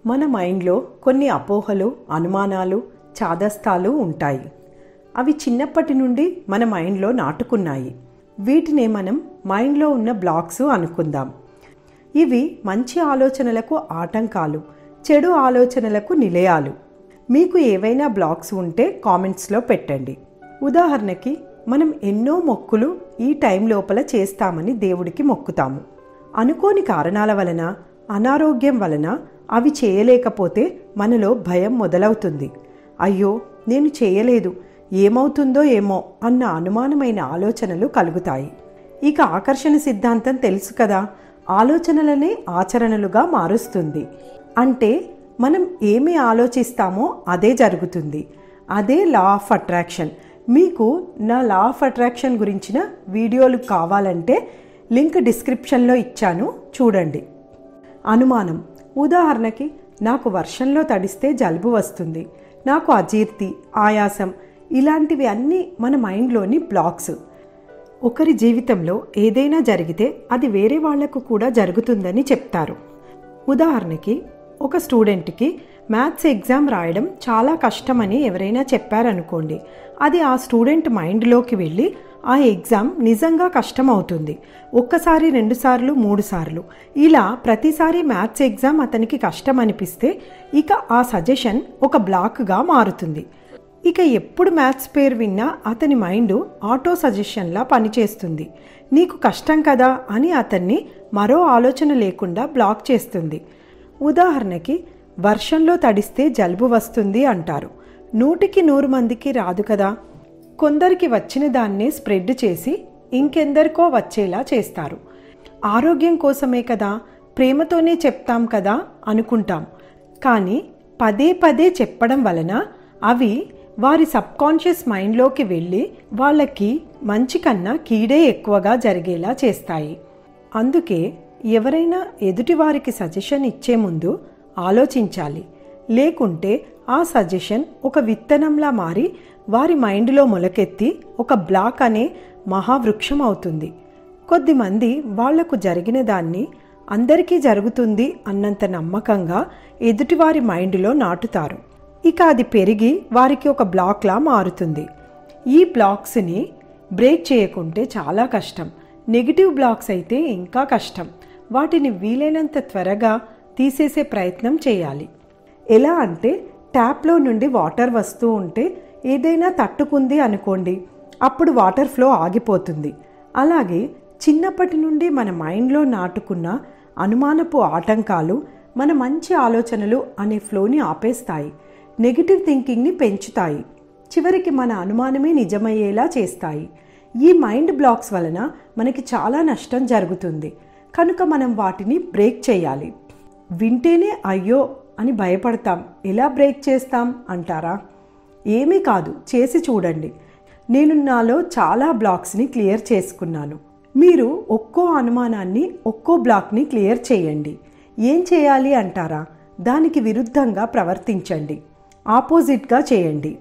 మన మైండ్లో కొన్ని అపోహలు అనుమానాలు చాదస్తాలు ఉంటాయి అవి చిన్నప్పటి నుండి మన మైండ్లో నాటుకున్నాయి వీటినే మనం మైండ్లో ఉన్న బ్లాక్స్ అనుకుందాం ఇవి మంచి ఆలోచనలకు ఆటంకాలు చెడు ఆలోచనలకు నిలయాలు మీకు ఏవైనా బ్లాక్స్ ఉంటే కామెంట్స్లో పెట్టండి ఉదాహరణకి మనం ఎన్నో మొక్కులు ఈ టైం లోపల చేస్తామని దేవుడికి మొక్కుతాము అనుకోని కారణాల వలన అనారోగ్యం వలన అవి చేయలేకపోతే మనలో భయం మొదలవుతుంది అయ్యో నేను చేయలేదు ఏమవుతుందో ఏమో అన్న అనుమానమైన ఆలోచనలు కలుగుతాయి ఇక ఆకర్షణ సిద్ధాంతం తెలుసు కదా ఆలోచనలనే ఆచరణలుగా మారుస్తుంది అంటే మనం ఏమి ఆలోచిస్తామో అదే జరుగుతుంది అదే లా ఆఫ్ అట్రాక్షన్ మీకు నా లా ఆఫ్ అట్రాక్షన్ గురించిన వీడియోలు కావాలంటే లింక్ డిస్క్రిప్షన్లో ఇచ్చాను చూడండి అనుమానం ఉదాహరణకి నాకు వర్షంలో తడిస్తే జలుబు వస్తుంది నాకు అజీర్తి ఆయాసం ఇలాంటివి అన్నీ మన మైండ్లోని బ్లాక్స్ ఒకరి జీవితంలో ఏదైనా జరిగితే అది వేరే వాళ్లకు కూడా జరుగుతుందని చెప్తారు ఉదాహరణకి ఒక స్టూడెంట్కి మ్యాథ్స్ ఎగ్జామ్ రాయడం చాలా కష్టమని ఎవరైనా చెప్పారనుకోండి అది ఆ స్టూడెంట్ మైండ్లోకి వెళ్ళి ఆ ఎగ్జామ్ నిజంగా కష్టం అవుతుంది ఒక్కసారి రెండుసార్లు మూడు సార్లు ఇలా ప్రతిసారి మ్యాథ్స్ ఎగ్జామ్ అతనికి కష్టం అనిపిస్తే ఇక ఆ సజెషన్ ఒక బ్లాక్గా మారుతుంది ఇక ఎప్పుడు మ్యాథ్స్ పేరు విన్నా అతని మైండ్ ఆటో సజెషన్లా పనిచేస్తుంది నీకు కష్టం కదా అని అతన్ని మరో ఆలోచన లేకుండా బ్లాక్ చేస్తుంది ఉదాహరణకి వర్షంలో తడిస్తే జలుబు వస్తుంది అంటారు నూటికి నూరు మందికి రాదు కదా కొందరికి వచ్చిన దాన్నే స్ప్రెడ్ చేసి ఇంకెందరికో వచ్చేలా చేస్తారు ఆరోగ్యం కోసమే కదా ప్రేమతోనే చెప్తాం కదా అనుకుంటాం కానీ పదే పదే చెప్పడం వలన అవి వారి సబ్కాన్షియస్ మైండ్లోకి వెళ్ళి వాళ్ళకి మంచి కన్నా కీడే ఎక్కువగా జరిగేలా చేస్తాయి అందుకే ఎవరైనా ఎదుటివారికి సజెషన్ ఇచ్చే ముందు ఆలోచించాలి లేకుంటే ఆ సజెషన్ ఒక విత్తనంలా మారి వారి మైండ్లో మొలకెత్తి ఒక బ్లాక్ అనే మహావృక్షం అవుతుంది కొద్దిమంది వాళ్లకు జరిగిన దాన్ని అందరికీ జరుగుతుంది అన్నంత నమ్మకంగా ఎదుటివారి మైండ్లో నాటుతారు ఇక అది పెరిగి వారికి ఒక బ్లాక్లా మారుతుంది ఈ బ్లాక్స్ని బ్రేక్ చేయకుంటే చాలా కష్టం నెగిటివ్ బ్లాక్స్ అయితే ఇంకా కష్టం వాటిని వీలైనంత త్వరగా తీసేసే ప్రయత్నం చేయాలి ఎలా అంటే ట్యాప్లో నుండి వాటర్ వస్తూ ఉంటే ఏదైనా తట్టుకుంది అనుకోండి అప్పుడు వాటర్ ఫ్లో ఆగిపోతుంది అలాగే చిన్నప్పటి నుండి మన మైండ్లో నాటుకున్న అనుమానపు ఆటంకాలు మన మంచి ఆలోచనలు అనే ఫ్లోని ఆపేస్తాయి నెగిటివ్ థింకింగ్ని పెంచుతాయి చివరికి మన అనుమానమే నిజమయ్యేలా చేస్తాయి ఈ మైండ్ బ్లాక్స్ వలన మనకి చాలా నష్టం జరుగుతుంది కనుక మనం వాటిని బ్రేక్ చేయాలి వింటేనే అయ్యో అని భయపడతాం ఎలా బ్రేక్ చేస్తాం అంటారా ఏమీ కాదు చేసి చూడండి నేను నాలో చాలా బ్లాక్స్ని క్లియర్ చేసుకున్నాను మీరు ఒక్కో అనుమానాన్ని ఒక్కో బ్లాక్ని క్లియర్ చేయండి ఏం చేయాలి అంటారా దానికి విరుద్ధంగా ప్రవర్తించండి ఆపోజిట్గా చేయండి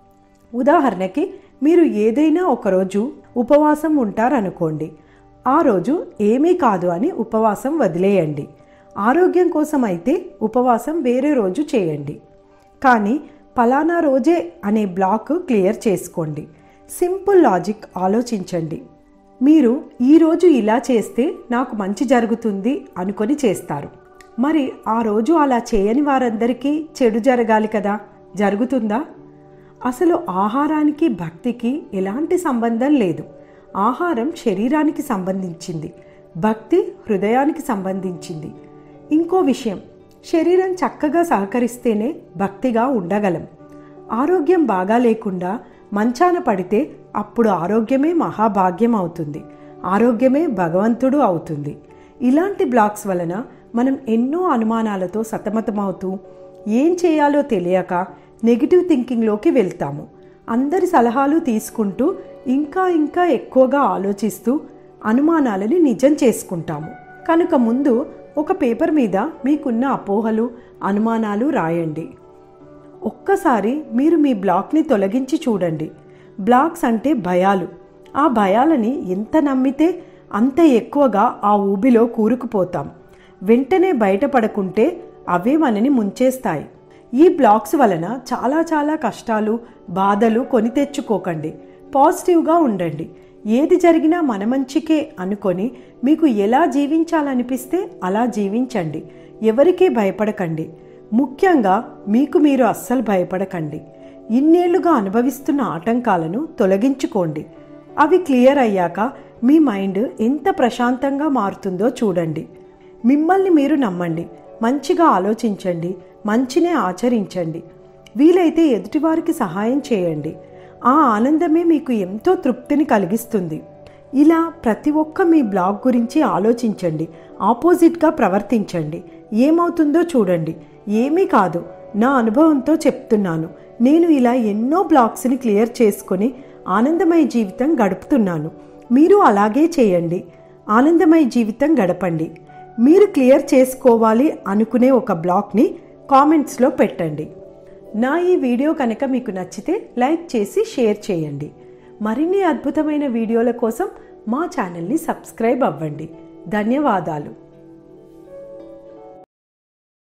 ఉదాహరణకి మీరు ఏదైనా ఒకరోజు ఉపవాసం ఉంటారనుకోండి ఆ రోజు ఏమీ కాదు అని ఉపవాసం వదిలేయండి ఆరోగ్యం కోసం అయితే ఉపవాసం వేరే రోజు చేయండి కానీ పలానా రోజే అనే బ్లాక్ క్లియర్ చేసుకోండి సింపుల్ లాజిక్ ఆలోచించండి మీరు ఈరోజు ఇలా చేస్తే నాకు మంచి జరుగుతుంది అనుకొని చేస్తారు మరి ఆ రోజు అలా చేయని వారందరికీ చెడు జరగాలి కదా జరుగుతుందా అసలు ఆహారానికి భక్తికి ఎలాంటి సంబంధం లేదు ఆహారం శరీరానికి సంబంధించింది భక్తి హృదయానికి సంబంధించింది ఇంకో విషయం శరీరం చక్కగా సహకరిస్తేనే భక్తిగా ఉండగలం ఆరోగ్యం బాగా లేకుండా మంచాన పడితే అప్పుడు ఆరోగ్యమే మహాభాగ్యం అవుతుంది ఆరోగ్యమే భగవంతుడు అవుతుంది ఇలాంటి బ్లాక్స్ వలన మనం ఎన్నో అనుమానాలతో సతమతమవుతూ ఏం చేయాలో తెలియక నెగిటివ్ థింకింగ్లోకి వెళ్తాము అందరి సలహాలు తీసుకుంటూ ఇంకా ఇంకా ఎక్కువగా ఆలోచిస్తూ అనుమానాలని నిజం చేసుకుంటాము కనుక ముందు ఒక పేపర్ మీద మీకున్న అపోహలు అనుమానాలు రాయండి ఒక్కసారి మీరు మీ బ్లాక్ని తొలగించి చూడండి బ్లాక్స్ అంటే భయాలు ఆ భయాలని ఎంత నమ్మితే అంత ఎక్కువగా ఆ ఊబిలో కూరుకుపోతాం వెంటనే బయటపడకుంటే అవే మనని ముంచేస్తాయి ఈ బ్లాక్స్ వలన చాలా చాలా కష్టాలు బాధలు కొని తెచ్చుకోకండి పాజిటివ్గా ఉండండి ఏది జరిగినా మన మంచికే అనుకొని మీకు ఎలా జీవించాలనిపిస్తే అలా జీవించండి ఎవరికీ భయపడకండి ముఖ్యంగా మీకు మీరు అస్సలు భయపడకండి ఇన్నేళ్లుగా అనుభవిస్తున్న ఆటంకాలను తొలగించుకోండి అవి క్లియర్ అయ్యాక మీ మైండ్ ఎంత ప్రశాంతంగా మారుతుందో చూడండి మిమ్మల్ని మీరు నమ్మండి మంచిగా ఆలోచించండి మంచినే ఆచరించండి వీలైతే ఎదుటివారికి సహాయం చేయండి ఆ ఆనందమే మీకు ఎంతో తృప్తిని కలిగిస్తుంది ఇలా ప్రతి ఒక్క మీ బ్లాగ్ గురించి ఆలోచించండి ఆపోజిట్గా ప్రవర్తించండి ఏమవుతుందో చూడండి ఏమీ కాదు నా అనుభవంతో చెప్తున్నాను నేను ఇలా ఎన్నో బ్లాగ్స్ని క్లియర్ చేసుకొని ఆనందమయ జీవితం గడుపుతున్నాను మీరు అలాగే చేయండి ఆనందమయ జీవితం గడపండి మీరు క్లియర్ చేసుకోవాలి అనుకునే ఒక బ్లాగ్ని కామెంట్స్లో పెట్టండి నా ఈ వీడియో కనుక మీకు నచ్చితే లైక్ చేసి షేర్ చేయండి మరిన్ని అద్భుతమైన వీడియోల కోసం మా ఛానల్ని సబ్స్క్రైబ్ అవ్వండి ధన్యవాదాలు